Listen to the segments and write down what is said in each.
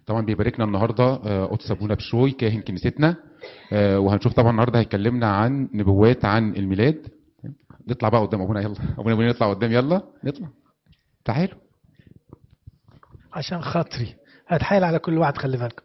طبعا بيباركنا النهارده آه، قدس ابونا بشوي كاهن كنيستنا آه، وهنشوف طبعا النهارده هيكلمنا عن نبوات عن الميلاد نطلع بقى قدام ابونا يلا ابونا ابونا نطلع قدام يلا نطلع تعالوا عشان خاطري هتحايل على كل واحد خلي بالك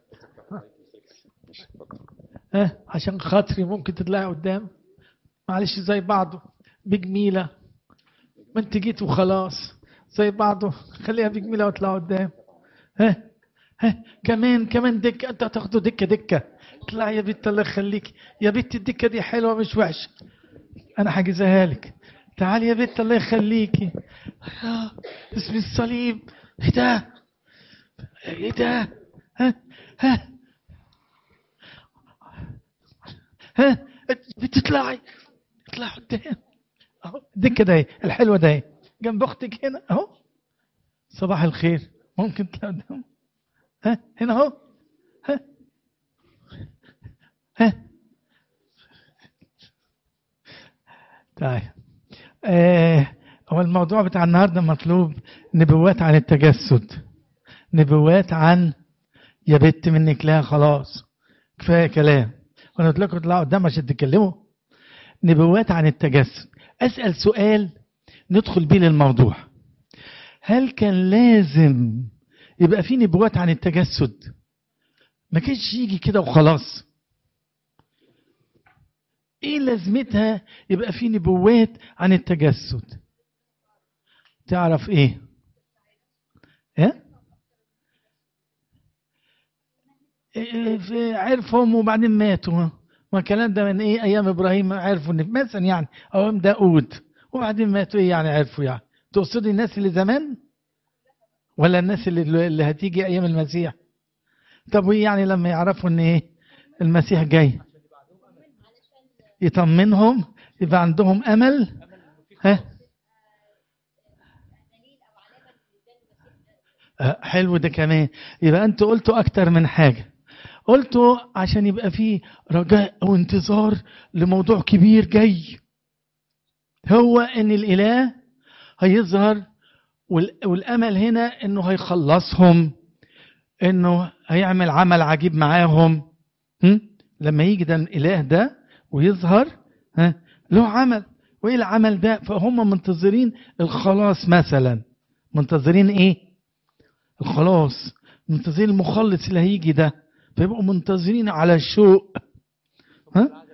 ها عشان خاطري ممكن تطلعي قدام معلش زي بعضه بجميلة ما انت جيت وخلاص زي بعضه خليها بجميلة واطلع قدام ها ها كمان كمان دكة انت هتاخده دكة دكة اطلع يا بنت الله يخليك يا بنت الدكة دي حلوة مش وحشة انا حاجزها لك تعالي يا بنت الله يخليكي آه، اسم الصليب ايه ده ايه ده ها ها ها بتطلعي اطلعي قدام اهو الدكه ده اهي، الحلوه ده اهي. جنب اختك هنا اهو صباح الخير ممكن تطلع قدام ها هنا اهو ها ها طيب آه هو الموضوع بتاع النهارده مطلوب نبوات عن التجسد نبوات عن يا بت منك لا خلاص كفايه كلام وانا قلت لكم اطلعوا قدام عشان تتكلموا نبوات عن التجسد اسال سؤال ندخل بيه للموضوع هل كان لازم يبقى في نبوات عن التجسد ما كانش يجي كده وخلاص ايه لازمتها يبقى في نبوات عن التجسد تعرف ايه ايه إيه، في- عرفهم وبعدين ماتوا ما الكلام ده من ايه ايام ابراهيم عرفوا ان مثلا يعني او ايام داود وبعدين ماتوا ايه يعني عرفوا يعني تقصدي الناس اللي زمان ولا الناس اللي, اللي هتيجي ايام المسيح طب وايه يعني لما يعرفوا ان ايه المسيح جاي يطمنهم يبقى عندهم امل ها آه، حلو ده كمان يبقى انتوا قلتوا اكتر من حاجه قلتوا عشان يبقى في رجاء او انتظار لموضوع كبير جاي هو ان الاله هيظهر وال- والامل هنا انه هيخلصهم انه هيعمل عمل عجيب معاهم هم؟ لما يجي ده الاله ده ويظهر ها له عمل وايه العمل ده فهم منتظرين الخلاص مثلا منتظرين ايه الخلاص منتظرين المخلص اللي هيجي ده فيبقوا منتظرين على الشوق ها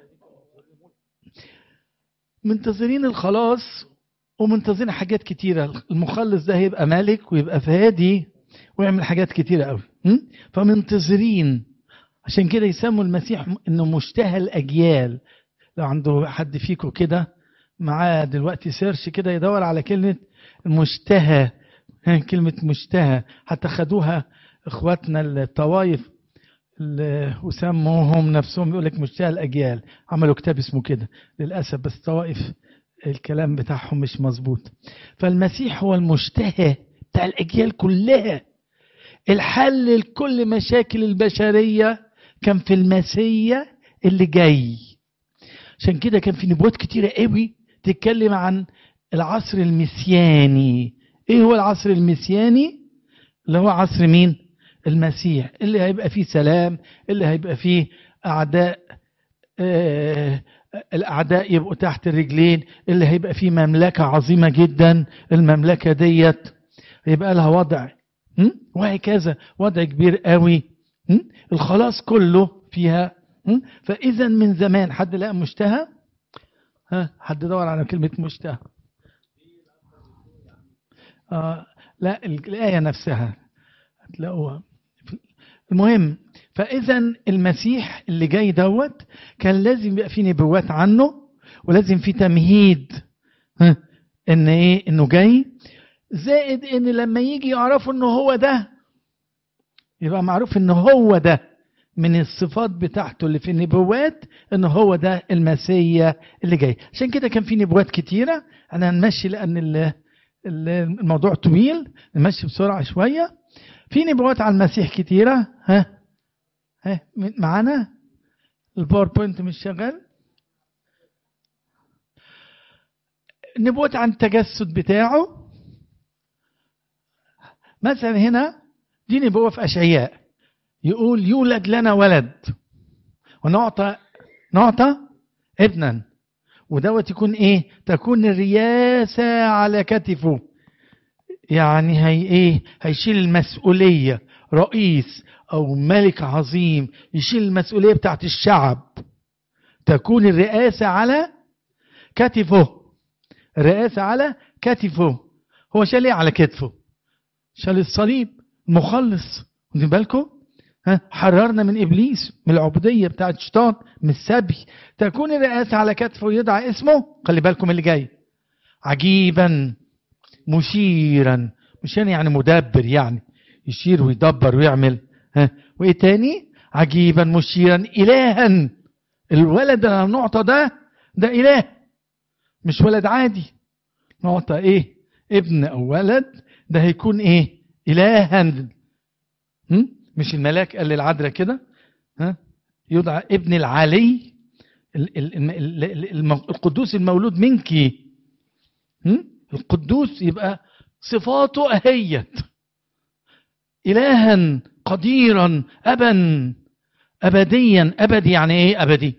منتظرين الخلاص ومنتظرين حاجات كتيرة المخلص ده هيبقى ملك ويبقى فادي ويعمل حاجات كتيرة قوي م? فمنتظرين عشان كده يسموا المسيح انه مشتهى الاجيال لو عنده حد فيكم كده معاه دلوقتي سيرش كده يدور على كلمة مشتهى كلمة مشتهى حتى خدوها اخواتنا الطوائف اللي- وسموهم نفسهم يقول لك مشتهى الاجيال عملوا كتاب اسمه كده للاسف بس طوائف الكلام بتاعهم مش مظبوط فالمسيح هو المشتهى بتاع الاجيال كلها الحل لكل مشاكل البشريه كان في المسيا اللي جاي عشان كده كان في نبوات كتيره قوي تتكلم عن العصر المسياني ايه هو العصر المسياني اللي هو عصر مين المسيح اللي هيبقى فيه سلام اللي هيبقى فيه اعداء آه الاعداء يبقوا تحت الرجلين اللي هيبقى فيه مملكه عظيمه جدا المملكه ديت هيبقى لها وضع م? وهكذا وضع كبير قوي م? الخلاص كله فيها م? فاذا من زمان حد لقى مشتهى ها حد دور على كلمه مشتهى آه لا الآية نفسها هتلاقوها المهم فإذا المسيح اللي جاي دوت كان لازم يبقى فيه نبوات عنه ولازم فيه تمهيد ها ان ايه انه جاي زائد ان لما يجي يعرفوا انه هو ده يبقى معروف ان هو ده من الصفات بتاعته اللي في النبوات ان هو ده المسيا اللي جاي عشان كده كان في نبوات كتيره انا هنمشي لان ال- ال- الموضوع طويل نمشي بسرعه شويه في نبوات عن المسيح كتيره ها ها م- معانا الباوربوينت مش شغال نبوات عن التجسد بتاعه مثلا هنا دي نبوة في أشعياء يقول يولد لنا ولد ونعطى نعطى ابنا ودوت يكون ايه تكون الرياسة على كتفه يعني هي ايه هيشيل المسؤولية رئيس او ملك عظيم يشيل المسؤولية بتاعت الشعب تكون الرئاسة على كتفه الرئاسة على كتفه هو شال ايه على كتفه شال الصليب مخلص واخدين بالكم ها حررنا من ابليس من العبوديه بتاعت الشيطان من السبي تكون الرئاسه على كتفه ويدعى اسمه خلي بالكم اللي جاي عجيبا مشيرا مشيرا يعني مدبر يعني يشير ويدبر ويعمل ها وايه تاني عجيبا مشيرا الها الولد اللي هنعطى ده ده اله مش ولد عادي نعطى ايه ابن او ولد ده هيكون ايه الها هم؟ مش الملاك قال للعذراء كده ها يدعى ابن العلي ال- ال- الم- ال- ال- الم- القدوس المولود منك هم؟ القدوس يبقى صفاته اهيت الها قديرا ابا ابديا ابدي يعني ايه ابدي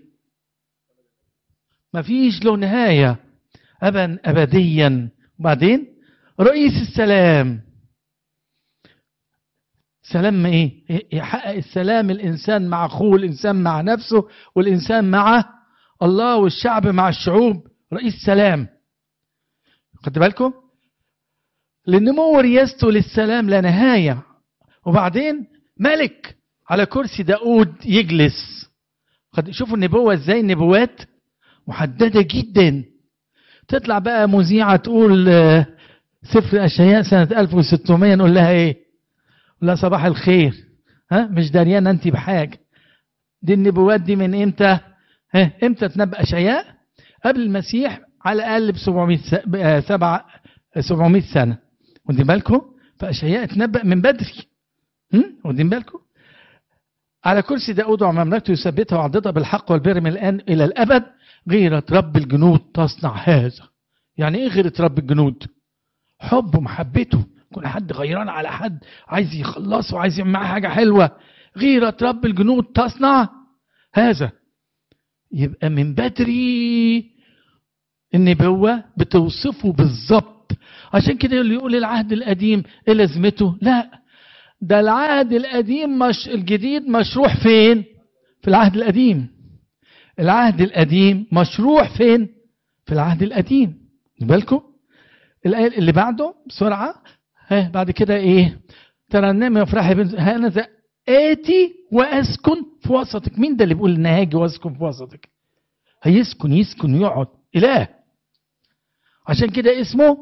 مفيش له نهايه ابا ابديا وبعدين رئيس السلام سلام ايه يحقق السلام الانسان مع اخوه الانسان مع نفسه والانسان مع الله والشعب مع الشعوب رئيس سلام خد بالكم لنمو رياسته للسلام لا نهايه وبعدين ملك على كرسي داود يجلس خد شوفوا النبوة ازاي النبوات محددة جدا تطلع بقى مذيعة تقول آه، سفر أشعياء سنة 1600 نقول لها ايه نقول لها صباح الخير ها مش دريانة انت بحاجة دي النبوات دي من امتى ها امتى تنبأ أشعياء قبل المسيح على الأقل ب 700 س- ب- آه، سبعة 700 سنة واخدين بالكم فأشعياء اتنبأ من بدري هم؟ واخدين بالكم على كرسي داود ومملكته يثبتها وعضدها بالحق والبر من الآن إلى الأبد غيرة رب الجنود تصنع هذا يعني إيه غيرة رب الجنود حب ومحبته كل حد غيران على حد عايز يخلصه وعايز يعمل معاه حاجة حلوة غيرة رب الجنود تصنع هذا يبقى من بدري النبوة بتوصفه بالظبط عشان كده اللي يقول العهد القديم ايه لازمته لا ده العهد القديم مش الجديد مشروح فين في العهد القديم العهد القديم مشروح فين في العهد القديم خد بالكم الآية اللي بعده بسرعة ها بعد كده ايه ترنمي وافرحي بنت هانذا آتي وأسكن في وسطك مين ده اللي بيقول إن هاجي وأسكن في وسطك هيسكن يسكن يقعد إله عشان كده اسمه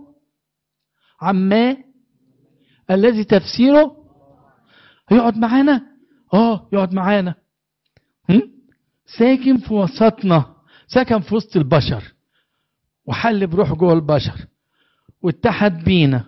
عما الذي تفسيره هيقعد معانا اه يقعد معانا هم؟ ساكن في وسطنا سكن في وسط البشر وحل بروحه جوه البشر واتحد بينا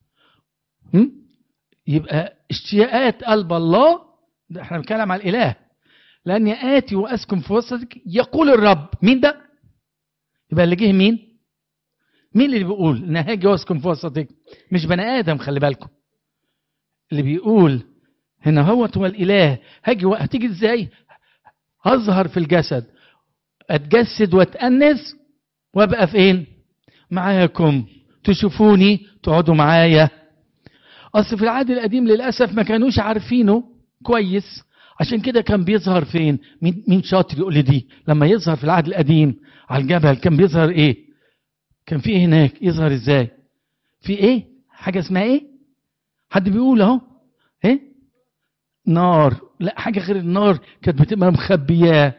هم؟ يبقى اشتياقات قلب الله ده احنا بنتكلم على الاله لاني اتي واسكن في وسطك يقول الرب مين ده يبقى اللي جه مين مين اللي بيقول ان هاجي واسكن في وسطك مش بني ادم خلي بالكم اللي بيقول هنا هو هو الاله هاجي و- هتيجي ازاي هظهر في الجسد اتجسد واتأنس وابقى فين معاكم تشوفوني تقعدوا معايا اصل في العهد القديم للاسف ما كانوش عارفينه كويس عشان كده كان بيظهر فين مين مين شاطر يقول لي دي لما يظهر في العهد القديم على الجبل كان بيظهر ايه كان في ايه هناك يظهر ازاي في ايه حاجه اسمها ايه حد بيقول اهو ايه نار لا حاجه غير النار كانت بتبقى مخبياه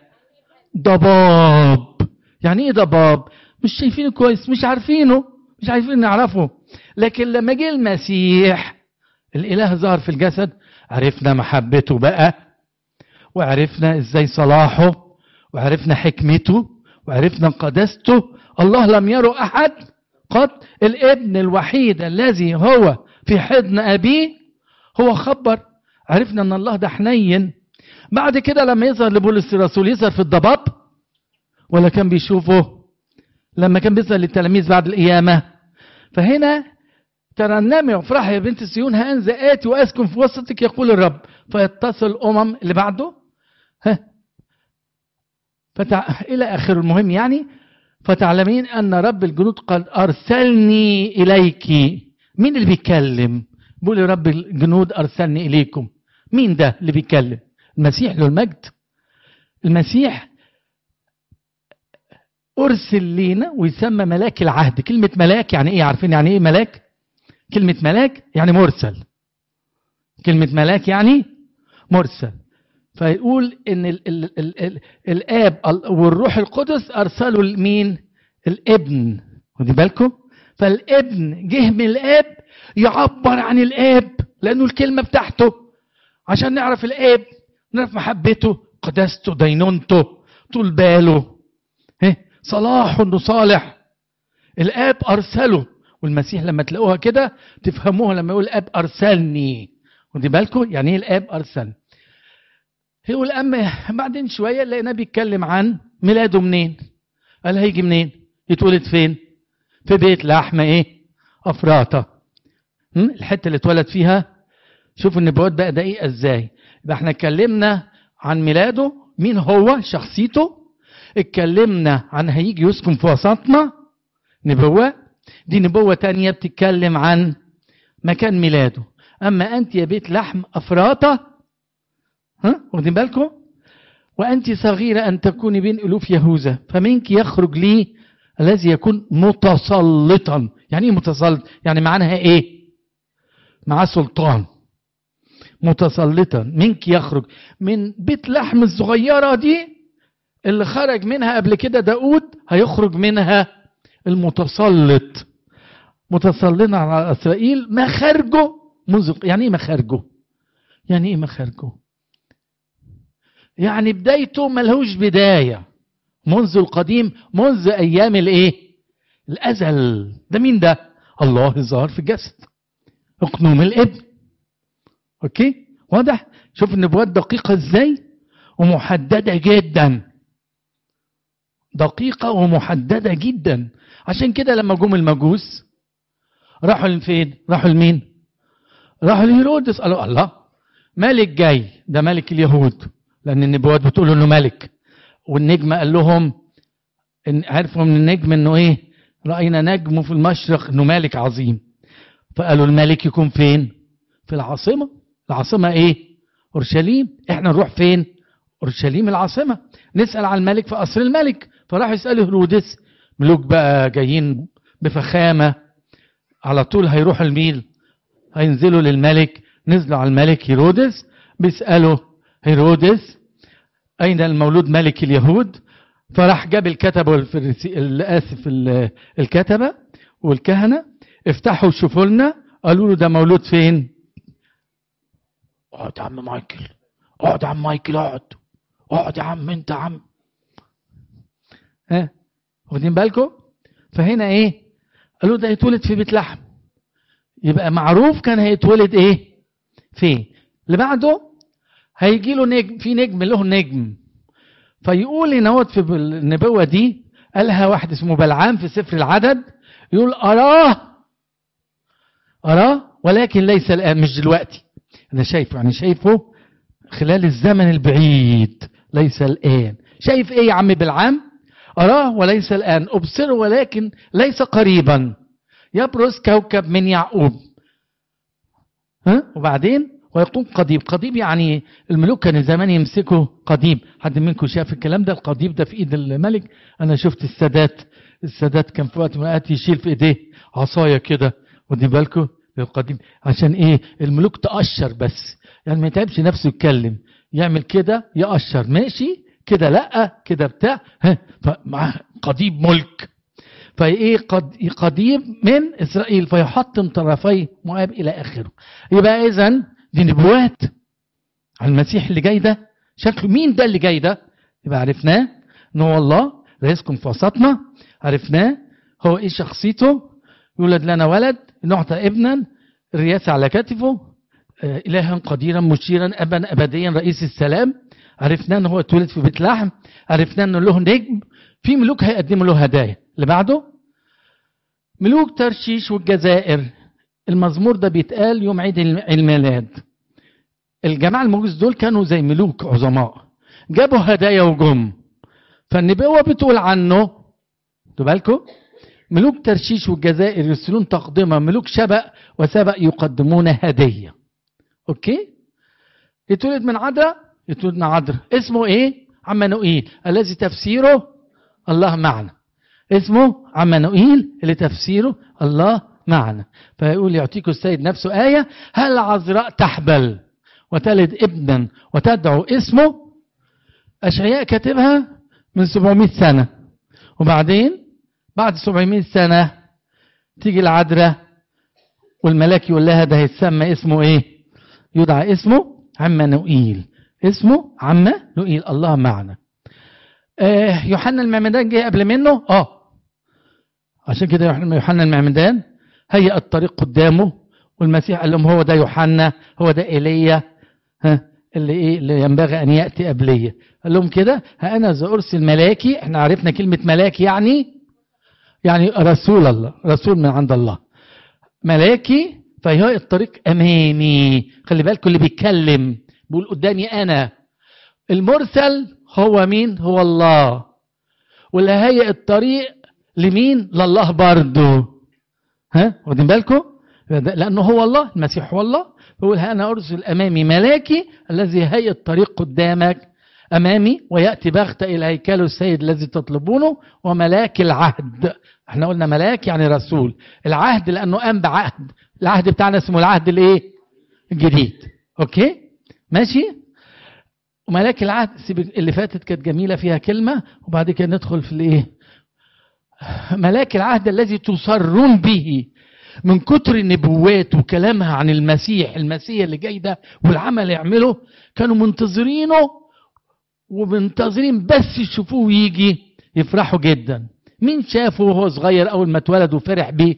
ضباب يعني ايه ضباب مش شايفينه كويس مش عارفينه مش عارفين نعرفه لكن لما جه المسيح الاله ظهر في الجسد عرفنا محبته بقى وعرفنا ازاي صلاحه وعرفنا حكمته وعرفنا قداسته الله لم يره احد قد الابن الوحيد الذي هو في حضن ابيه هو خبر عرفنا ان الله ده حنين بعد كده لما يظهر لبولس الرسول يظهر في الضباب ولا كان بيشوفه لما كان بيظهر للتلاميذ بعد القيامه فهنا ترنمي وافرحي يا بنت سيون هانذا اتي واسكن في وسطك يقول الرب فيتصل الامم اللي بعده ها فتع... الى اخره المهم يعني فتعلمين ان رب الجنود قد ارسلني اليك مين اللي بيتكلم بيقول يا رب الجنود ارسلني اليكم مين ده اللي بيتكلم المسيح له المجد المسيح ارسل لينا ويسمى ملاك العهد كلمه ملاك يعني ايه عارفين يعني ايه ملاك كلمه ملاك يعني مرسل كلمه ملاك يعني مرسل فيقول ان ال ال ال ال الاب والروح القدس ارسلوا لمين الابن خدي بالكم فالابن جه من الاب يعبر عن الاب لانه الكلمه بتاعته عشان نعرف الاب نعرف محبته قداسته دينونته طول باله صلاح انه صالح الاب ارسله والمسيح لما تلاقوها كده تفهموها لما يقول الاب ارسلني ودي بالكم يعني ايه الاب ارسلني يقول اما بعدين شويه لقيناه بيتكلم عن ميلاده منين قال هيجي منين يتولد فين في بيت لحمه ايه افراطه الحته اللي اتولد فيها شوفوا النبوات بقى دقيقه ازاي يبقى احنا اتكلمنا عن ميلاده مين هو شخصيته اتكلمنا عن هيجي يسكن في وسطنا نبوة دي نبوة تانية بتتكلم عن مكان ميلاده أما أنت يا بيت لحم أفراطة ها واخدين بالكم وأنت صغيرة أن تكوني بين ألوف يهوذا فمنك يخرج لي الذي يكون متسلطا يعني ايه متسلط يعني معناها ايه معاه سلطان متسلطا منك يخرج من بيت لحم الصغيرة دي اللي خرج منها قبل كده داود هيخرج منها المتسلط متسلطا على اسرائيل مخارجه منذ يعني ايه مخارجه يعني ايه مخارجه يعني بدايته ملهوش بدايه منذ القديم منذ ايام الايه الازل ده مين ده الله ظهر في الجسد اقنوم الابن اوكي واضح شوف النبوات دقيقه ازاي ومحدده جدا دقيقة ومحددة جدا عشان كده لما جم المجوس راحوا لفين؟ راحوا لمين؟ راحوا لهيرودس قالوا الله ملك جاي ده ملك اليهود لأن النبوات بتقول إنه ملك والنجم قال لهم إن عرفوا من النجم إنه إيه؟ رأينا نجم في المشرق إنه ملك عظيم فقالوا الملك يكون فين؟ في العاصمة العاصمة إيه؟ أورشليم إحنا نروح فين؟ أورشليم العاصمة نسأل على الملك في قصر الملك فراح يسألوا هيرودس ملوك بقى جايين بفخامة على طول هيروحوا الميل هينزلوا للملك نزلوا على الملك هيرودس بيسألوا هيرودس أين المولود ملك اليهود فراح جاب الكتبة والفريسي آسف الكتبة والكهنة افتحوا شوفوا لنا قالوا له ده مولود فين؟ اقعد يا عم مايكل اقعد يا عم مايكل اقعد اقعد يا عم انت يا عم ها واخدين بالكم فهنا ايه قالوا ده هيتولد في بيت لحم يبقى معروف كان هيتولد ايه فين اللي بعده هيجي له نجم في نجم له نجم فيقول هنا هوت في النبوه دي قالها واحد اسمه بلعام في سفر العدد يقول اراه اراه ولكن ليس الان مش دلوقتي انا شايفه يعني شايفه خلال الزمن البعيد ليس الان شايف ايه يا عم بلعام أراه وليس الآن أبصره ولكن ليس قريبا يبرز كوكب من يعقوب ها وبعدين ويقوم قضيب قضيب يعني الملوك كانوا زمان يمسكوا قضيب حد منكم شاف الكلام ده القضيب ده في ايد الملك انا شفت السادات السادات كان في وقت من الاوقات يشيل في ايديه عصايه كده ودي بالكم القضيب عشان ايه الملوك تقشر بس يعني ما يتعبش نفسه يتكلم يعمل كده يقشر ماشي كده لا كده بتاع ها فمعاه قضيب ملك فايه قد قضيب من اسرائيل فيحطم طرفي مؤاب الى اخره يبقى اذا دي نبوات على المسيح اللي جاي ده شكله مين ده اللي جاي ده يبقى عرفناه ان هو الله لا يسكن في وسطنا عرفناه هو ايه شخصيته يولد لنا ولد نعطى ابنا الرياسة على كتفه إلها قديرا مشيرا أبا أبديا رئيس السلام عرفنا ان هو اتولد في بيت لحم عرفنا انه له نجم في ملوك هيقدموا له هدايا اللي بعده ملوك ترشيش والجزائر المزمور ده بيتقال يوم عيد الميلاد الجماعة المجوس دول كانوا زي ملوك عظماء جابوا هدايا وجم فالنبوة بتقول عنه خدوا بالكم ملوك ترشيش والجزائر يرسلون تقدمة ملوك شبأ وسبأ يقدمون هدية اوكي يتولد من عذراء يتولد من عذراء اسمه ايه عمانوئيل الذي تفسيره الله معنا اسمه عمانوئيل اللي تفسيره الله معنا فيقول يعطيكم السيد نفسه آية هل عذراء تحبل وتلد ابنا وتدعو اسمه أشعياء كاتبها من 700 سنة وبعدين بعد 700 سنة تيجي العذراء والملاك يقول لها ده هيتسمى اسمه ايه يدعى اسمه عمانوئيل اسمه عمانوئيل الله معنا آه يوحنا المعمدان جه قبل منه اه عشان كده يوحنا المعمدان هيأ الطريق قدامه والمسيح قال لهم هو ده يوحنا هو ده ايليا ها اللي ايه اللي ينبغي ان ياتي قبليه قال لهم كده ها انا ذا ارسل ملاكي احنا عرفنا كلمه ملاك يعني يعني رسول الله رسول من عند الله ملاكي فيهيئ الطريق امامي خلي بالكم اللي بيتكلم بيقول قدامي انا المرسل هو مين هو الله واللي هيئ الطريق لمين لله برضه ها واخدين بالكم لانه هو الله المسيح هو الله يقول انا ارسل امامي ملاكي الذي هيئ الطريق قدامك امامي وياتي بغته الى هيكل السيد الذي تطلبونه وملاك العهد احنا قلنا ملاك يعني رسول العهد لانه قام بعهد العهد بتاعنا اسمه العهد الايه الجديد اوكي ماشي وملاك العهد اللي فاتت كانت جميله فيها كلمه وبعد كده ندخل في الايه ملاك العهد الذي تصرون به من كتر النبوات وكلامها عن المسيح المسيح اللي جاي ده والعمل يعمله كانوا منتظرينه ومنتظرين بس يشوفوه يجي يفرحوا جدا مين شافه وهو صغير اول ما اتولد وفرح بيه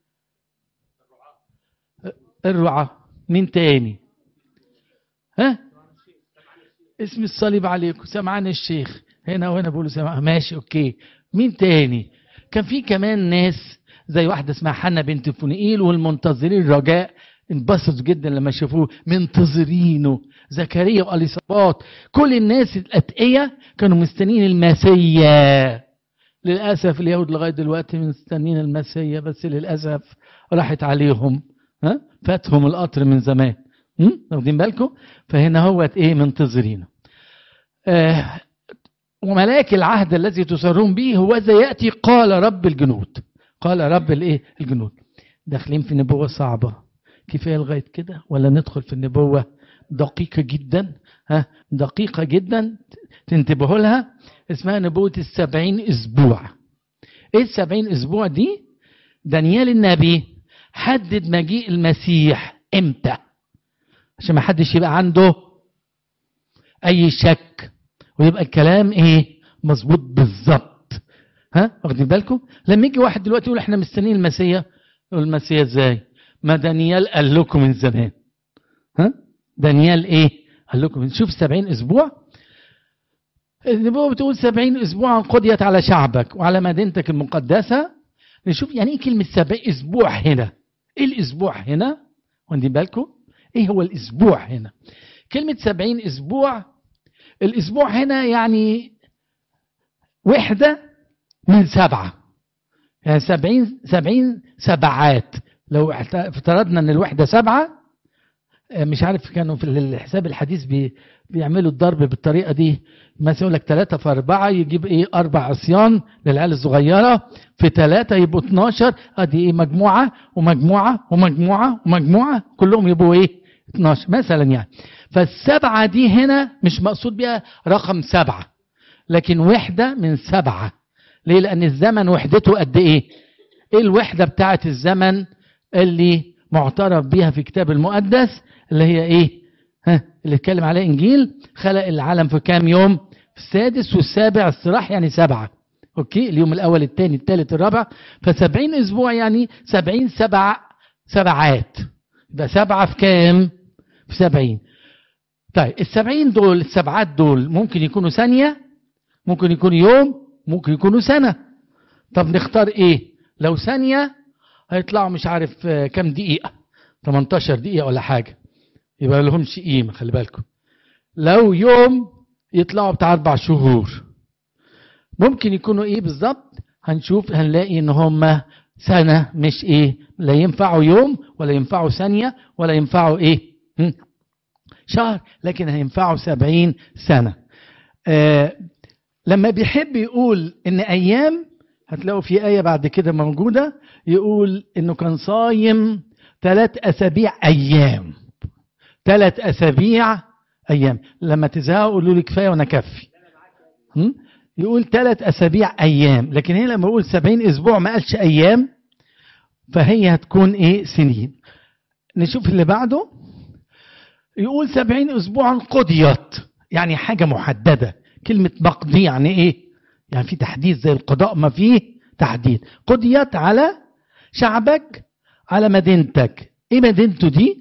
الرعاة مين تاني ها اسم الصليب عليكم سمعان الشيخ هنا وهنا بيقولوا سمع ماشي اوكي مين تاني كان في كمان ناس زي واحدة اسمها حنا بنت فنئيل والمنتظرين رجاء انبسطوا جدا لما شافوه منتظرينه زكريا واليصابات كل الناس الاتقية كانوا مستنيين المسيا للاسف اليهود لغايه دلوقتي مستنيين المسيا بس للاسف راحت عليهم ها فاتهم القطر من زمان واخدين بالكم فهنا هو ايه منتظرينه آه وملاك العهد الذي تسرون به هو ذا ياتي قال رب الجنود قال رب الايه الجنود داخلين في نبوه صعبه كفايه لغايه كده ولا ندخل في النبوه دقيقه جدا ها دقيقه جدا تنتبهوا لها اسمها نبوه السبعين اسبوع ايه السبعين اسبوع دي دانيال النبي حدد مجيء المسيح امتى عشان ما حدش يبقى عنده اي شك ويبقى الكلام ايه مظبوط بالظبط ها واخدين بالكم لما يجي واحد دلوقتي يقول احنا مستنيين المسيا يقول المسيا ازاي ما دانيال قال لكم من زمان ها دانيال ايه قال لكم شوف سبعين اسبوع النبوة بتقول سبعين اسبوعا قضيت على شعبك وعلى مدينتك المقدسة نشوف يعني ايه كلمة سبعين اسبوع هنا ايه الاسبوع هنا واخدين بالكم ايه هو الاسبوع هنا كلمة سبعين اسبوع الاسبوع هنا يعني وحدة من سبعة يعني سبعين سبعين سبعات لو افترضنا ان الوحدة سبعة مش عارف كانوا في الحساب الحديث بي بيعملوا الضرب بالطريقة دي مثلا يقول لك ثلاثة في أربعة يجيب إيه أربع عصيان للعيال الصغيرة في ثلاثة يبقوا 12 أدي إيه مجموعة ومجموعة ومجموعة ومجموعة كلهم يبقوا إيه 12 مثلا يعني فالسبعة دي هنا مش مقصود بيها رقم سبعة لكن وحدة من سبعة ليه لأن الزمن وحدته قد إيه إيه الوحدة بتاعة الزمن اللي معترف بيها في كتاب المقدس اللي هي إيه ها اللي اتكلم عليه إنجيل خلق العالم في كام يوم في السادس والسابع الصراح يعني سبعة أوكي اليوم الأول الثاني الثالث الرابع فسبعين أسبوع يعني سبعين سبع سبعات يبقى سبعة في كام في سبعين طيب السبعين دول السبعات دول ممكن يكونوا ثانية ممكن يكون يوم ممكن يكونوا سنة طب نختار ايه لو ثانية هيطلعوا مش عارف كام دقيقة 18 دقيقة ولا حاجة يبقى لهمش قيمة خلي بالكم لو يوم يطلعوا بتاع أربع شهور ممكن يكونوا إيه بالظبط هنشوف هنلاقي إن هم سنة مش إيه لا ينفعوا يوم ولا ينفعوا ثانية ولا ينفعوا إيه هم؟ شهر لكن هينفعوا سبعين سنة آه لما بيحب يقول إن أيام هتلاقوا في آية بعد كده موجودة يقول إنه كان صايم ثلاث أسابيع أيام ثلاث أسابيع أيام لما تزهقوا قولوا لي كفاية وأنا كفي هم؟ يقول ثلاث أسابيع أيام لكن هنا لما يقول سبعين أسبوع ما قالش أيام فهي هتكون إيه سنين نشوف اللي بعده يقول سبعين أسبوعا قضيت يعني حاجة محددة كلمة مقضي يعني إيه يعني في تحديد زي القضاء ما فيه تحديد قضيت على شعبك على مدينتك ايه مدينته دي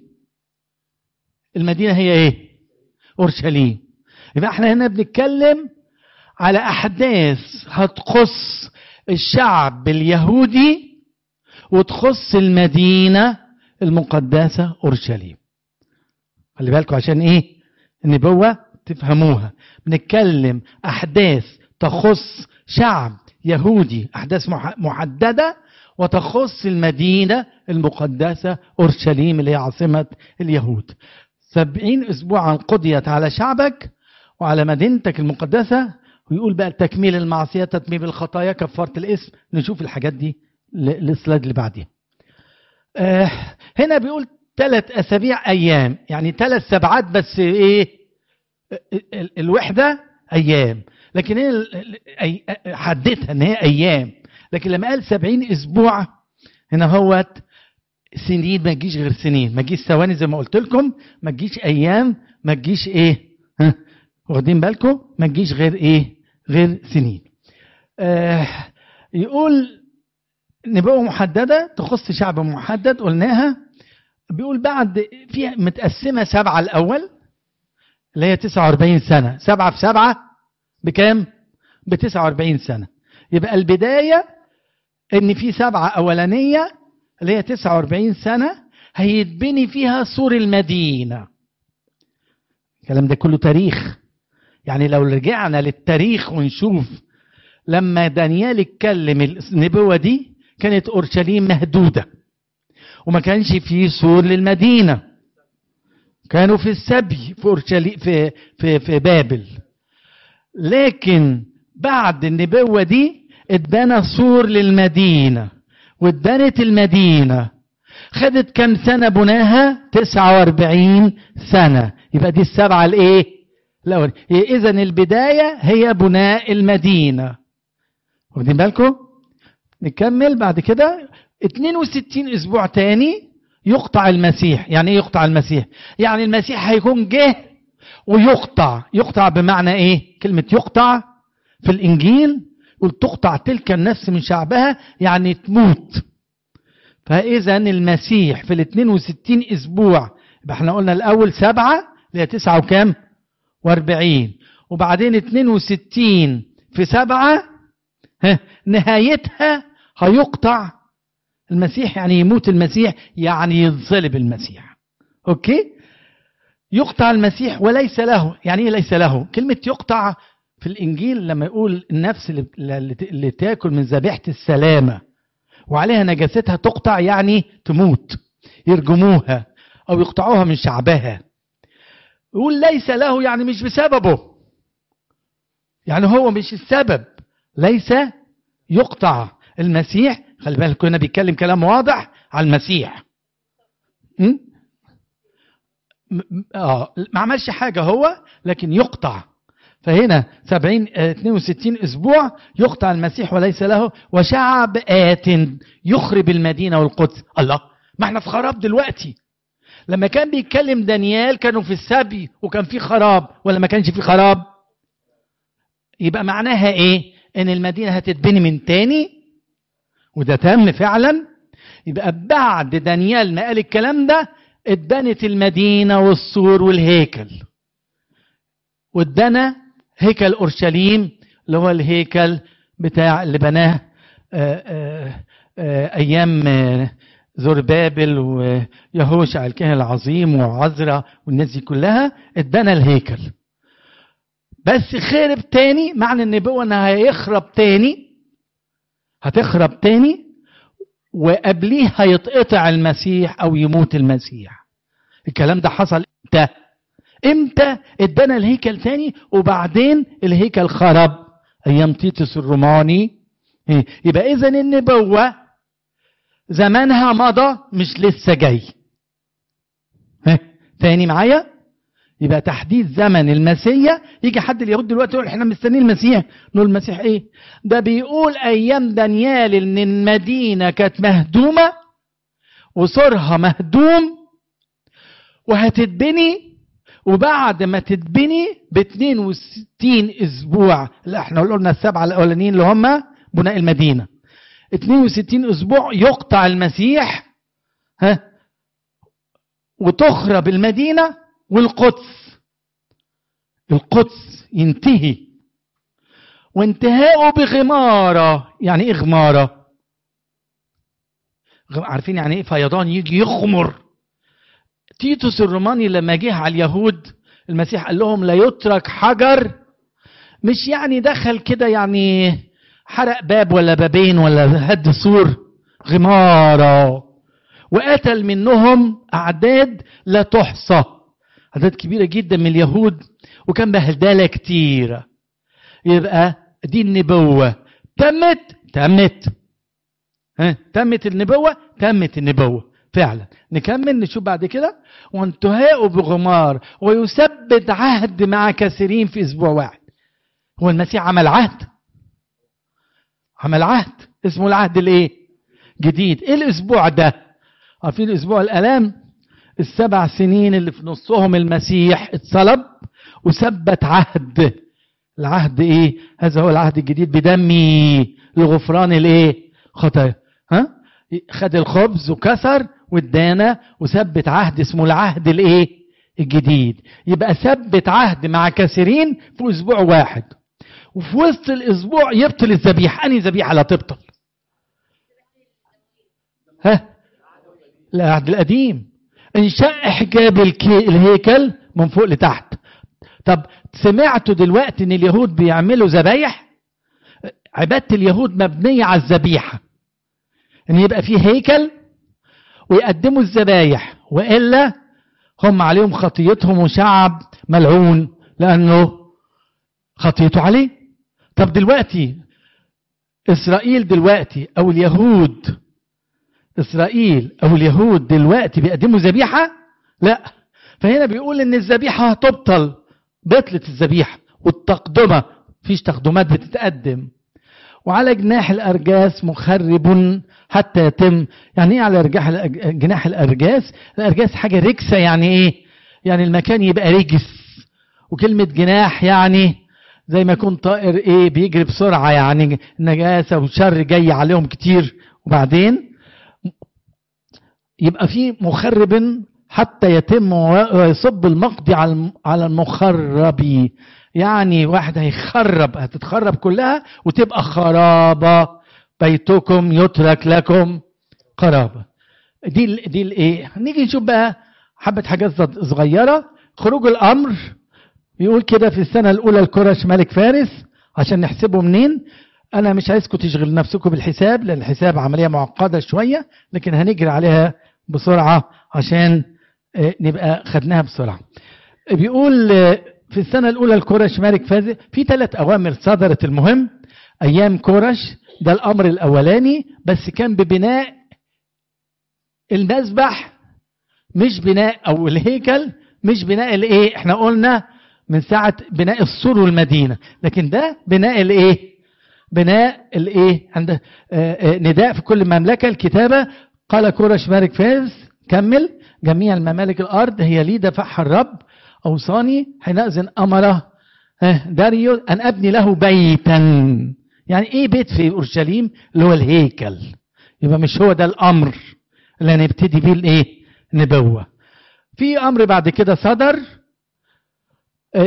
المدينة هي ايه اورشليم يبقى احنا هنا بنتكلم على احداث هتخص الشعب اليهودي وتخص المدينة المقدسة اورشليم خلي بالكم عشان ايه النبوة تفهموها بنتكلم احداث تخص شعب يهودي احداث محدده وتخص المدينه المقدسه اورشليم اللي هي عاصمه اليهود سبعين اسبوعا قضيت على شعبك وعلى مدينتك المقدسه ويقول بقى تكميل المعصيه تتميم الخطايا كفاره الاسم نشوف الحاجات دي السلايد اللي بعديها آه هنا بيقول ثلاث اسابيع ايام يعني ثلاث سبعات بس ايه الوحده ايام لكن هي حددها ان هي ايام لكن لما قال سبعين اسبوع هنا هوت سنين ما تجيش غير سنين ما تجيش ثواني زي ما قلت لكم ما تجيش ايام ما تجيش ايه ها واخدين بالكم ما تجيش غير ايه غير سنين آه يقول نبوة محددة تخص شعب محدد قلناها بيقول بعد فيها متقسمة سبعة الأول اللي هي 49 سنة سبعة في سبعة بكام؟ ب 49 سنة يبقى البداية ان في سبعة اولانية اللي هي 49 سنة هيتبني فيها سور المدينة الكلام ده كله تاريخ يعني لو رجعنا للتاريخ ونشوف لما دانيال اتكلم النبوة دي كانت اورشليم مهدودة وما كانش فيه سور للمدينة كانوا في السبي في اورشليم في في في بابل لكن بعد النبوة دي ادانا سور للمدينة وادانت المدينة خدت كم سنة بناها 49 سنة يبقى دي السبعة الايه الأول إذا البداية هي بناء المدينة واخدين بالكم نكمل بعد كده 62 أسبوع تاني يقطع المسيح يعني ايه يقطع المسيح يعني المسيح هيكون جه ويقطع يقطع بمعنى ايه كلمة يقطع في الانجيل يقول تقطع تلك النفس من شعبها يعني تموت فاذا المسيح في ال 62 اسبوع يبقى احنا قلنا الاول سبعة اللي هي تسعة وكام واربعين وبعدين 62 في سبعة ها نهايتها هيقطع المسيح يعني يموت المسيح يعني ينصلب المسيح اوكي يقطع المسيح وليس له يعني ايه ليس له كلمة يقطع في الإنجيل لما يقول النفس اللي, اللي تاكل من ذبيحة السلامة وعليها نجاستها تقطع يعني تموت يرجموها أو يقطعوها من شعبها يقول ليس له يعني مش بسببه يعني هو مش السبب ليس يقطع المسيح خلي بالك هنا بيتكلم كلام واضح على المسيح م? اه ما عملش حاجة هو لكن يقطع فهنا 70 62 اسبوع يقطع المسيح وليس له وشعب آت يخرب المدينة والقدس الله ما احنا في خراب دلوقتي لما كان بيتكلم دانيال كانوا في السبي وكان في خراب ولا ما كانش في خراب يبقى معناها ايه ان المدينة هتتبني من تاني وده تم فعلا يبقى بعد دانيال ما قال الكلام ده اتبنت المدينة والسور والهيكل وادانا هيكل اورشليم اللي هو الهيكل بتاع اللي بناه آآ آآ ايام زربابل ويهوشع الكاهن العظيم وعزرا والناس دي كلها اتبنى الهيكل بس خرب تاني معنى النبوة انها هيخرب تاني هتخرب تاني وقبليه هيتقطع المسيح او يموت المسيح الكلام ده حصل امتى امتى اتبنى الهيكل تاني وبعدين الهيكل خرب ايام تيتوس الروماني إيه؟ يبقى اذا النبوة زمانها مضى مش لسه جاي ها تاني معايا يبقى تحديد زمن المسيح يجي حد اليهود دلوقتي يقول احنا مستنيين المسيح نقول المسيح ايه ده بيقول ايام دانيال ان المدينه كانت مهدومه وسورها مهدوم وهتتبني وبعد ما تتبني ب 62 اسبوع لا احنا قلنا السبعه الاولانيين اللي هم بناء المدينه 62 اسبوع يقطع المسيح ها وتخرب المدينه والقدس القدس ينتهي وانتهاؤه بغمارة يعني ايه غمارة عارفين يعني ايه فيضان يجي يغمر تيتوس الروماني لما جه على اليهود المسيح قال لهم لا يترك حجر مش يعني دخل كده يعني حرق باب ولا بابين ولا هد سور غمارة وقتل منهم أعداد لا تحصى أعداد كبيرة جدا من اليهود وكان بهدلة كتيرة يبقى دي النبوة تمت تمت ها تمت النبوة تمت النبوة فعلا نكمل نشوف بعد كده وانتهاء بغمار ويثبت عهد مع كثيرين في اسبوع واحد هو المسيح عمل عهد عمل عهد اسمه العهد الايه جديد ايه الاسبوع ده عارفين اسبوع الالام السبع سنين اللي في نصهم المسيح اتصلب وثبت عهد العهد ايه هذا هو العهد الجديد بدمي لغفران الايه خطايا ها خد الخبز وكسر وادانا وثبت عهد اسمه العهد الايه الجديد يبقى ثبت عهد مع كثيرين في اسبوع واحد وفي وسط الاسبوع يبطل الذبيحه انهي ذبيحه لا تبطل ها العهد القديم انشق حجاب الهيكل من فوق لتحت طب سمعتوا دلوقتي ان اليهود بيعملوا ذبايح عباده اليهود مبنيه على الذبيحه ان يبقى في هيكل ويقدموا الذبايح والا هم عليهم خطيتهم وشعب ملعون لانه خطيته عليه طب دلوقتي اسرائيل دلوقتي او اليهود اسرائيل او اليهود دلوقتي بيقدموا ذبيحه لا فهنا بيقول ان الذبيحه هتبطل بطلت الذبيحه والتقدمه فيش تقدمات بتتقدم وعلى جناح الارجاس مخرب حتى يتم يعني ايه على رجاح جناح الارجاس الارجاس حاجه ركسه يعني ايه يعني المكان يبقى رجس وكلمه جناح يعني زي ما يكون طائر ايه بيجري بسرعه يعني نجاسه وشر جاي عليهم كتير وبعدين يبقى في مخرب حتى يتم ويصب المقضي على المخرب يعني واحد هيخرب هتتخرب كلها وتبقى خرابة بيتكم يترك لكم خرابة دي ال دي الايه نيجي نشوف بقى حبة حاجات صغيرة خروج الأمر يقول كده في السنة الأولى الكرش ملك فارس عشان نحسبه منين أنا مش عايزكم تشغل نفسكم بالحساب لأن الحساب عملية معقدة شوية لكن هنجري عليها بسرعة عشان نبقى خدناها بسرعة بيقول في السنة الأولى الكورش ملك فاز في ثلاث أوامر صدرت المهم أيام كورش ده الأمر الأولاني بس كان ببناء المذبح مش بناء أو الهيكل مش بناء الإيه إحنا قلنا من ساعة بناء السور والمدينة لكن ده بناء الإيه بناء الإيه عند نداء في كل مملكة الكتابة قال كورش ملك فاز كمل جميع الممالك الأرض هي لي دفعها الرب أوصاني حينئذ أمر داريو أن أبني له بيتا يعني إيه بيت في أورشليم اللي هو الهيكل يبقى مش هو ده الأمر اللي هنبتدي بيه الإيه نبوة في أمر بعد كده صدر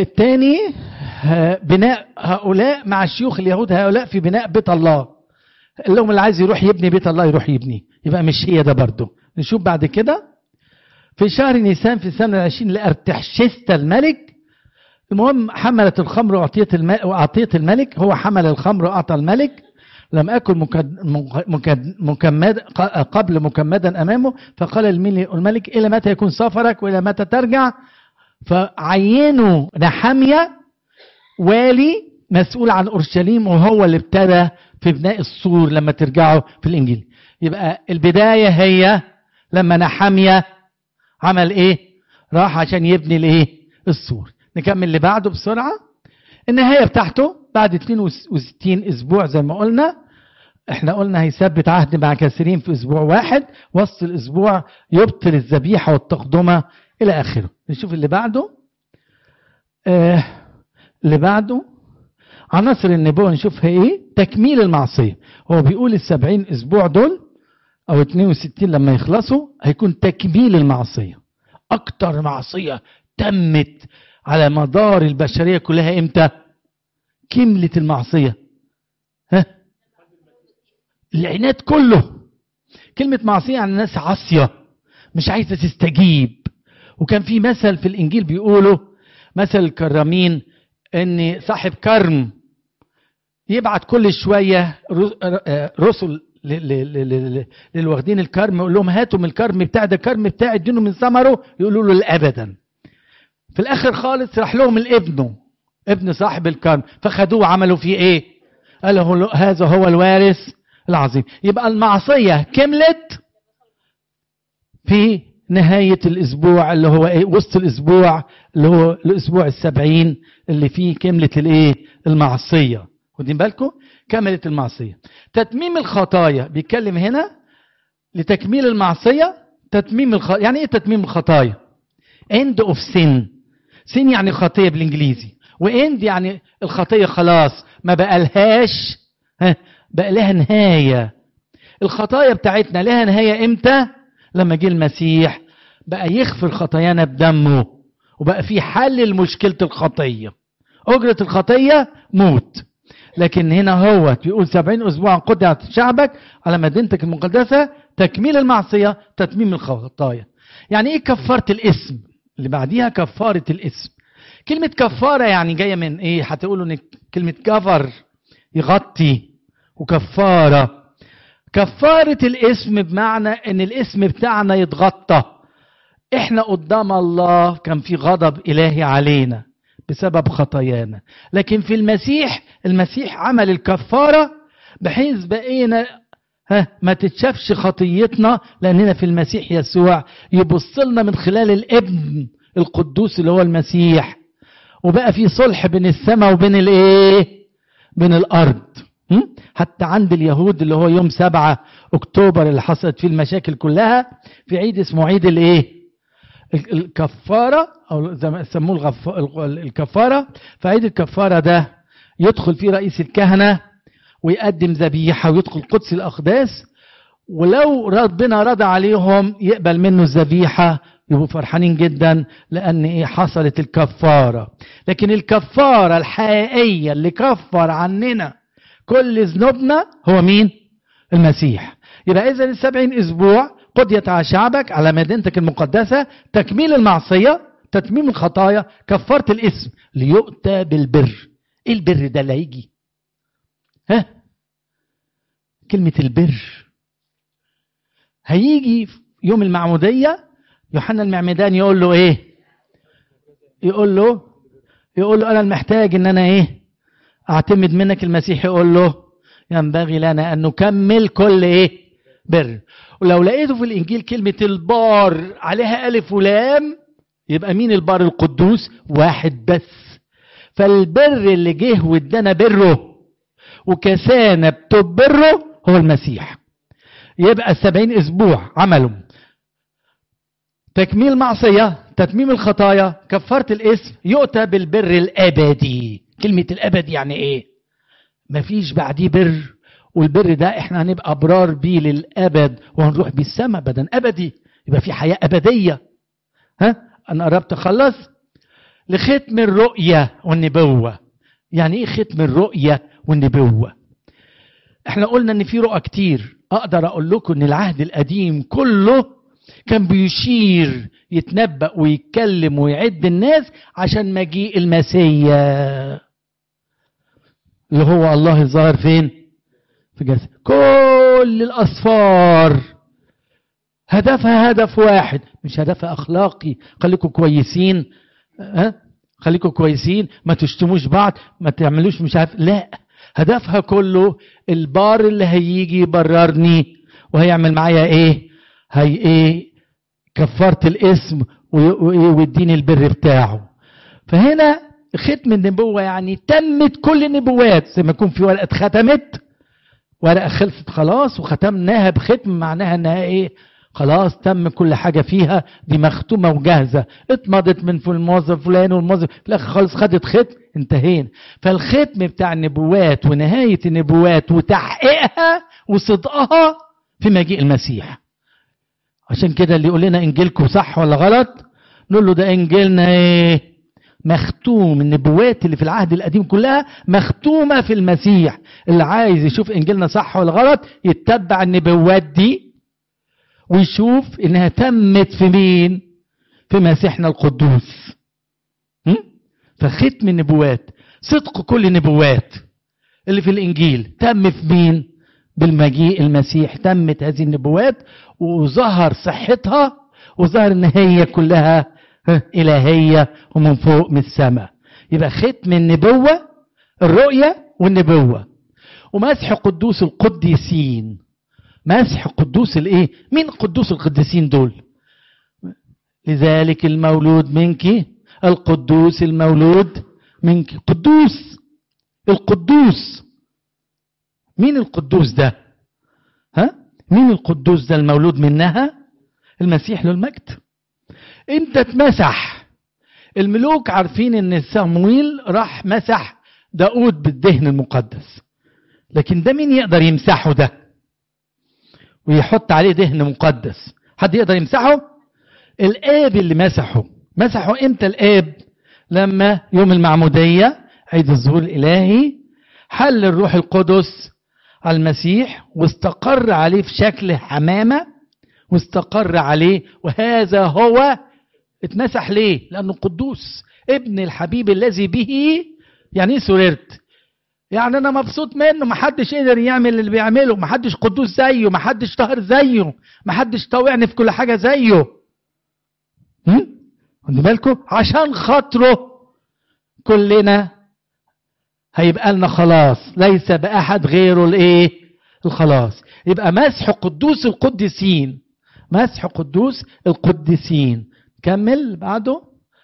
الثاني بناء هؤلاء مع شيوخ اليهود هؤلاء في بناء بيت الله قال لهم اللي عايز يروح يبني بيت الله يروح يبني يبقى مش هي ده برضه نشوف بعد كده في شهر نيسان في السنة العشرين لأرتحشست الملك المهم حملت الخمر وأعطيت الملك, وأعطيت الملك هو حمل الخمر وأعطى الملك لم أكن مكد مكد مكمد قبل مكمدا أمامه فقال الملك إلى متى يكون سفرك وإلى متى ترجع فعينوا نحمية والي مسؤول عن أورشليم وهو اللي ابتدى في بناء السور لما ترجعوا في الإنجيل يبقى البداية هي لما نحمية عمل إيه راح عشان يبني الإيه السور نكمل اللي بعده بسرعة النهاية بتاعته بعد 62 أسبوع زي ما قلنا احنا قلنا هيثبت عهد مع كثيرين في اسبوع واحد وسط الاسبوع يبطل الذبيحه والتقدمه الى اخره نشوف اللي بعده آه اللي بعده عناصر النبوة نشوفها ايه تكميل المعصية هو بيقول السبعين اسبوع دول او 62 لما يخلصوا هيكون تكميل المعصية اكتر معصية تمت على مدار البشرية كلها امتى كملت المعصية ها العناد كله كلمة معصية عن الناس عاصية مش عايزة تستجيب وكان في مثل في الإنجيل بيقولوا مثل الكرامين إن صاحب كرم يبعت كل شوية رسل للواخدين الكرم يقول لهم هاتوا من الكرم بتاع ده الكرم بتاعي ادينه من ثمره يقولوا له ابدا في الاخر خالص راح لهم الابن ابن صاحب الكرم فخدوه وعملوا فيه ايه قالوا هذا هو الوارث العظيم يبقى المعصية كملت في نهاية الأسبوع اللي هو إيه وسط الأسبوع اللي هو الأسبوع السبعين اللي فيه كملت الإيه المعصية واخدين بالكم كملت المعصية تتميم الخطايا بيتكلم هنا لتكميل المعصية تتميم الخ... يعني إيه تتميم الخطايا end of sin sin يعني خطية بالإنجليزي واند يعني الخطية خلاص ما بقالهاش ها بقى لها نهاية الخطايا بتاعتنا لها نهاية امتى لما جه المسيح بقى يغفر خطايانا بدمه وبقى في حل لمشكلة الخطية أجرة الخطية موت لكن هنا هو بيقول سبعين أسبوعا قدعت شعبك على مدينتك المقدسة تكميل المعصية تتميم الخطايا يعني ايه كفارة الاسم اللي بعديها كفارة الاسم كلمة كفارة يعني جاية من ايه هتقولوا ان كلمة كفر يغطي وكفارة كفارة الاسم بمعنى ان الاسم بتاعنا يتغطى احنا قدام الله كان في غضب الهي علينا بسبب خطايانا لكن في المسيح المسيح عمل الكفارة بحيث بقينا ها ما تتشافش خطيتنا لاننا في المسيح يسوع يبص لنا من خلال الابن القدوس اللي هو المسيح وبقى في صلح بين السماء وبين الايه بين الارض حتى عند اليهود اللي هو يوم سبعة اكتوبر اللي حصلت فيه المشاكل كلها في عيد اسمه عيد الايه الكفارة او زي ما سموه الغف... الكفارة فعيد الكفارة ده يدخل فيه رئيس الكهنة ويقدم ذبيحة ويدخل قدس الأقداس ولو ربنا رضى عليهم يقبل منه الذبيحة يبقوا فرحانين جدا لأن إيه حصلت الكفارة لكن الكفارة الحقيقية اللي كفر عننا كل ذنوبنا هو مين؟ المسيح يبقى إذا السبعين أسبوع قضيت على شعبك على مدينتك المقدسة تكميل المعصية تتميم الخطايا كفارة الاسم ليؤتى بالبر ايه البر ده اللي هيجي ها كلمة البر هيجي يوم المعمودية يوحنا المعمدان يقول له ايه يقول له يقول له انا المحتاج ان انا ايه اعتمد منك المسيح يقول له ينبغي لنا ان نكمل كل ايه بر ولو لقيته في الانجيل كلمة البار عليها الف ولام يبقى مين البار القدوس واحد بس فالبر اللي جه وادانا بره وكسانا بتبره هو المسيح يبقى السبعين اسبوع عملوا تكميل معصية تتميم الخطايا كفارة الاسم يؤتى بالبر الابدي كلمة الابد يعني ايه مفيش بعديه بر والبر ده احنا هنبقى ابرار بيه للابد وهنروح بيه السماء ابدا ابدي يبقى في حياة ابدية ها انا قربت اخلص لختم الرؤية والنبوة يعني ايه ختم الرؤية والنبوة احنا قلنا ان في رؤى كتير اقدر اقول لكم ان العهد القديم كله كان بيشير يتنبأ ويتكلم ويعد الناس عشان مجيء المسيا اللي هو الله الظاهر فين في جسد كل الأصفار هدفها هدف واحد مش هدفها أخلاقي خليكم كويسين ها خليكم كويسين ما تشتموش بعض ما تعملوش مش عارف لا هدفها كله البار اللي هيجي يبررني وهيعمل معايا ايه هي ايه كفرت الاسم ويديني البر بتاعه فهنا ختم النبوة يعني تمت كل النبوات زي ما يكون في ورقة ختمت ورقة خلصت خلاص وختمناها بختم معناها انها ايه خلاص تم كل حاجة فيها دي مختومة وجاهزة اتمضت من الموظف فلان والموظف في الاخر خالص خدت ختم انتهينا فالختم بتاع النبوات ونهاية النبوات وتحقيقها وصدقها في مجيء المسيح عشان كده اللي يقول لنا انجيلكم صح ولا غلط نقول له ده انجيلنا ايه مختوم النبوات اللي في العهد القديم كلها مختومة في المسيح اللي عايز يشوف انجيلنا صح ولا غلط يتبع النبوات دي ويشوف انها تمت في مين في مسيحنا القدوس فختم النبوات صدق كل النبوات اللي في الانجيل تم في مين بالمجيء المسيح تمت هذه النبوات وظهر صحتها وظهر ان هي كلها إلهية ومن فوق من السماء يبقى ختم النبوة الرؤية والنبوة ومسح قدوس القديسين مسح قدوس الايه مين قدوس القديسين دول لذلك المولود منك القدوس المولود منك قدوس القدوس مين القدوس ده ها مين القدوس ده المولود منها المسيح له المجد انت اتمسح الملوك عارفين ان صمويل راح مسح داود بالدهن المقدس لكن ده مين يقدر يمسحه ده ويحط عليه دهن مقدس حد يقدر يمسحه الاب اللي مسحه مسحه امتى الاب لما يوم المعمودية عيد الظهور الالهي حل الروح القدس على المسيح واستقر عليه في شكل حمامة واستقر عليه وهذا هو اتمسح ليه لانه قدوس ابن الحبيب الذي به يعني ايه سررت يعني انا مبسوط منه محدش قدر يعمل اللي بيعمله محدش قدوس زيه محدش طاهر زيه محدش طاوعني في كل حاجه زيه خدوا بالكم عشان خاطره كلنا هيبقى لنا خلاص ليس باحد غيره الايه الخلاص يبقى مسح قدوس القديسين مسح قدوس القديسين كمل بعده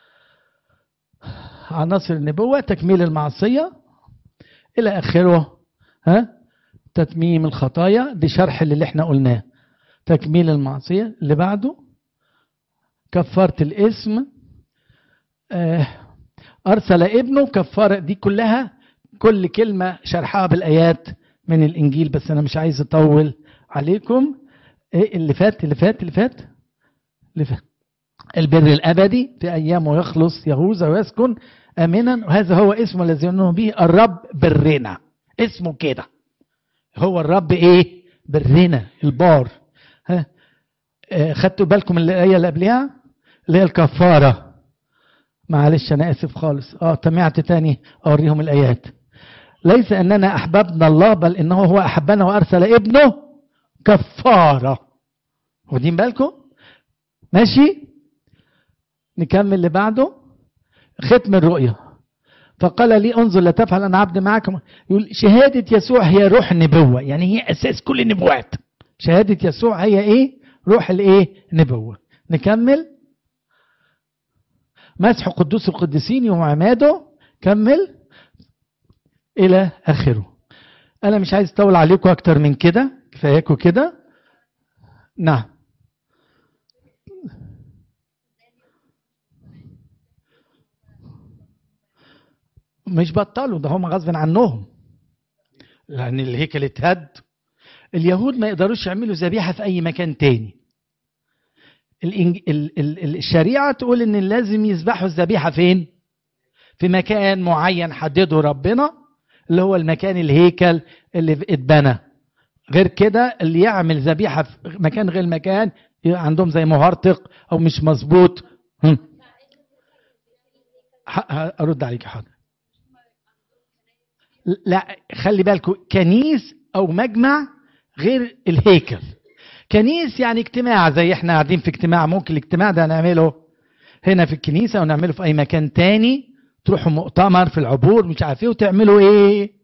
عناصر النبوة تكميل المعصية إلى آخره ها تتميم الخطايا دي شرح اللي احنا قلناه تكميل المعصية اللي بعده كفارة الاسم آه أرسل ابنه كفارة دي كلها كل كلمة شرحها بالآيات من الإنجيل بس أنا مش عايز أطول عليكم إيه اللي فات اللي فات اللي فات اللي فات البر الأبدي في أيامه يخلص يهوذا ويسكن آمنا وهذا هو اسمه الذي يؤمنون به الرب برنا اسمه كده هو الرب إيه برنا البار ها آه خدتوا بالكم من الآية اللي قبلها اللي هي الكفارة معلش أنا آسف خالص اه تمعت تاني أوريهم الآيات ليس أننا أحببنا الله بل إنه هو أحبنا وأرسل ابنه كفارة واخدين بالكم ماشي نكمل اللي بعده ختم الرؤية فقال لي انظر لا تفعل انا عبد معكم يقول شهادة يسوع هي روح النبوة يعني هي اساس كل النبوات شهادة يسوع هي ايه روح الايه نبوة نكمل مسح قدوس القديسين وعماده كمل الى اخره انا مش عايز اطول عليكم اكتر من كده كفاياكم كده نعم مش بطلوا ده هم غصب عنهم لان الهيكل اتهد اليهود ما يقدروش يعملوا ذبيحه في اي مكان تاني الإنج... ال... ال... الشريعه تقول ان لازم يذبحوا الذبيحه فين في مكان معين حدده ربنا اللي هو المكان الهيكل اللي اتبنى غير كده اللي يعمل ذبيحه في مكان غير مكان يبقى عندهم زي مهرطق او مش مظبوط هم. ه- ه- ارد عليك حاضر لا خلي بالكم كنيس او مجمع غير الهيكل كنيس يعني اجتماع زي احنا قاعدين في اجتماع ممكن الاجتماع ده نعمله هنا في الكنيسه ونعمله في اي مكان تاني تروحوا مؤتمر في العبور مش عارف ايه وتعملوا ايه